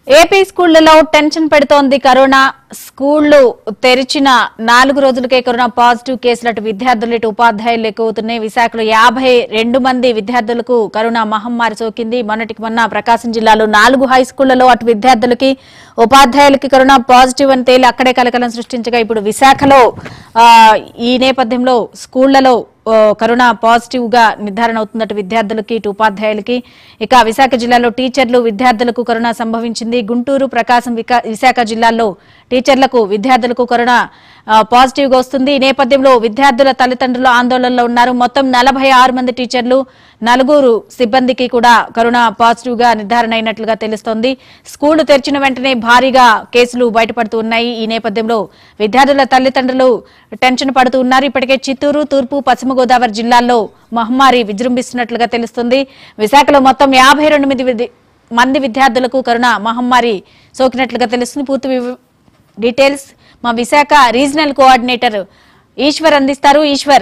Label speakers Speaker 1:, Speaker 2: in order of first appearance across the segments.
Speaker 1: AP స్కూళ్లలో tension పెడుతోంది corona స్కూళ్లు తెరిచిన నాలుగు రోజులకే కరోనా పాజిటివ్ కేసులు అటు విద్యార్థులు ఇటు ఉపాధ్యాయులు ఎక్కువవుతున్నాయి విశాఖలో యాభై రెండు మంది విద్యార్థులకు కరోనా మహమ్మారి సోకింది మొన్నటికి మొన్న ప్రకాశం జిల్లాలో నాలుగు హై స్కూళ్లలో అటు విద్యార్థులకి ఉపాధ్యాయులకి కరోనా పాజిటివ్ అని తేలి అక్కడే కలకలం సృష్టించగా ఇప్పుడు విశాఖలో ఆ, ఈ నేపథ్యంలో స్కూళ్లలో ఓ, కరోనా పాజిటివ్ గా నిర్ధారణ అవుతుందట విద్యార్థులకి ఇటు ఉపాధ్యాయులకి ఇక విశాఖ జిల్లాలో టీచర్లు విద్యార్థులకు కరోనా సంభవించింది గుంటూరు ప్రకాశం వికా- విశాఖ జిల్లాల్లో టీచర్లకు విద్యార్థులకు కరోనా ఆ, పాజిటివ్ గా వస్తుంది ఈ నేపథ్యంలో విద్యార్థుల తల్లిదండ్రులు ఆందోళనలో ఉన్నారు మొత్తం నలభై ఆరు మంది టీచర్లు నలుగురు సిబ్బందికి కూడా కరోనా పాజిటివ్ గా నిర్ధారణ అయినట్లుగా తెలుస్తోంది స్కూళ్లు తెరిచిన వెంటనే భారీగా కేసులు బయటపడుతూ ఉన్నాయి ఈ నేపథ్యంలో విద్యార్థుల తల్లిదండ్రులు టెన్షన్ పడుతూ ఉన్నారు ఇప్పటికే చిత్తూరు తూర్పు పశ్చిమ గోదావరి జిల్లాల్లో మహమ్మారి విజృంభిస్తున్నట్లుగా తెలుస్తుంది విశాఖలో మొత్తం యాభై రెండు మంది విద్య- మంది విద్యార్థులకు కరోనా మహమ్మారి సోకినట్లుగా తెలుస్తుంది పూర్తి వివ- డీటెయిల్స్ మా విశాఖ రీజనల్ కోఆర్డినేటర్ ఈశ్వర్ అందిస్తారు ఈశ్వర్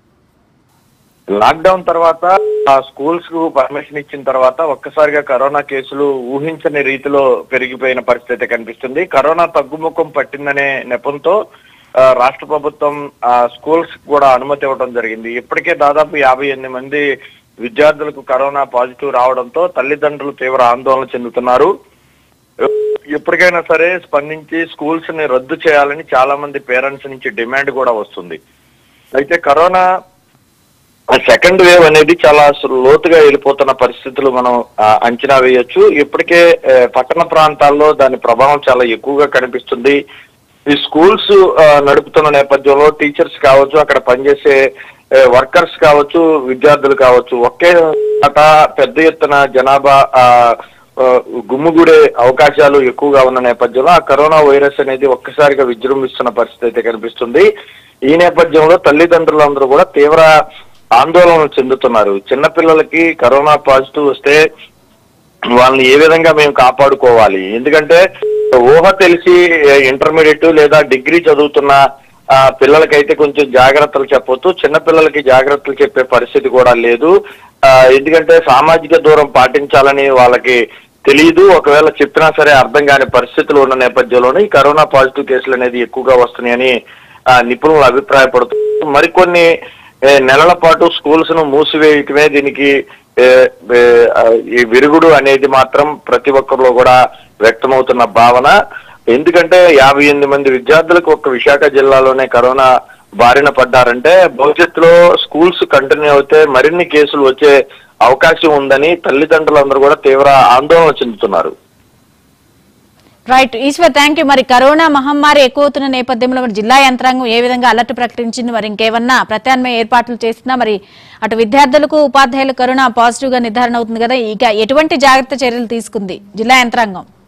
Speaker 2: లాక్డౌన్ తర్వాత ఆ స్కూల్స్ కు పర్మిషన్ ఇచ్చిన తర్వాత ఒక్కసారిగా కరోనా కేసులు ఊహించని రీతిలో పెరిగిపోయిన పరిస్థితి కనిపిస్తుంది కరోనా తగ్గుముఖం పట్టిందనే నెపంతో ఆ, రాష్ట్ర ప్రభుత్వం ఆ స్కూల్స్ కూడా అనుమతి ఇవ్వడం జరిగింది ఇప్పటికే దాదాపు యాభై ఎనిమిది మంది విద్యార్థులకు కరోనా పాజిటివ్ రావడంతో తల్లిదండ్రులు తీవ్ర ఆందోళన చెందుతున్నారు ఎప్పటికైనా సరే స్పందించి స్కూల్స్ ని రద్దు చేయాలని చాలా మంది పేరెంట్స్ నుంచి డిమాండ్ కూడా వస్తుంది అయితే కరోనా సెకండ్ వేవ్ అనేది చాలా అసలు లోతుగా వెళ్ళిపోతున్న పరిస్థితులు మనం ఆ, అంచనా వేయొచ్చు ఇప్పటికే ఆ, పట్టణ ప్రాంతాల్లో దాని ప్రభావం చాలా ఎక్కువగా కనిపిస్తుంది ఈ స్కూల్స్ ఆ, నడుపుతున్న నేపథ్యంలో టీచర్స్ కావచ్చు అక్కడ పనిచేసే వర్కర్స్ కావచ్చు విద్యార్థులు కావచ్చు ఒకే చోట పెద్ద ఎత్తున జనాభా ఆ, ఆ, గుమ్ముగూడే అవకాశాలు ఎక్కువగా ఉన్న నేపథ్యంలో ఆ కరోనా వైరస్ అనేది ఒక్కసారిగా విజృంభిస్తున్న పరిస్థితి అయితే కనిపిస్తుంది ఈ నేపథ్యంలో తల్లిదండ్రులందరూ కూడా తీవ్ర ఆందోళన చెందుతున్నారు చిన్నపిల్లలకి కరోనా పాజిటివ్ వస్తే వాళ్ళని ఏ విధంగా మేము కాపాడుకోవాలి ఎందుకంటే ఊహ తెలిసి ఇంటర్మీడియట్ లేదా డిగ్రీ చదువుతున్న ఆ, పిల్లలకైతే కొంచెం జాగ్రత్తలు చెప్పొచ్చు చిన్న పిల్లలకి జాగ్రత్తలు చెప్పే పరిస్థితి కూడా లేదు ఆ, ఎందుకంటే సామాజిక దూరం పాటించాలని వాళ్ళకి తెలియదు ఒకవేళ చెప్పినా సరే అర్థం కాని పరిస్థితులు ఉన్న నేపథ్యంలోనే ఈ కరోనా పాజిటివ్ కేసులు అనేది ఎక్కువగా వస్తున్నాయని ఆ, నిపుణులు అభిప్రాయపడుతున్నారు మరికొన్ని ఏ, నెలల పాటు స్కూల్స్ ను మూసివేయటమే దీనికి ఏ, ఏ, ఆ, ఈ విరుగుడు అనేది మాత్రం ప్రతి ఒక్కరిలో కూడా వ్యక్తమవుతున్న భావన ఎందుకంటే యాభై ఎనిమిది మంది విద్యార్థులకు ఒక్క విశాఖ జిల్లాలోనే కరోనా బారిన పడ్డారంటే భవిష్యత్తులో స్కూల్స్ కంటిన్యూ అవుతే మరిన్ని కేసులు వచ్చే అవకాశం ఉందని తల్లిదండ్రులందరూ కూడా తీవ్ర ఆందోళన చెందుతున్నారు
Speaker 1: రైట్ ఈశ్వర్ థ్యాంక్ యూ మరి కరోనా మహమ్మారి ఎక్కువవుతున్న నేపథ్యంలో మరి జిల్లా యంత్రాంగం ఏ విధంగా అలర్ట్ ప్రకటించింది మరి ఇంకేమన్నా ప్రత్యామ్నాయ ఏర్పాట్లు చేసినా మరి అటు విద్యార్థులకు ఉపాధ్యాయులకు కరోనా పాజిటివ్ గా నిర్ధారణ అవుతుంది కదా ఇక ఎటువంటి జాగ్రత్త చర్యలు తీసుకుంది జిల్లా యంత్రాంగం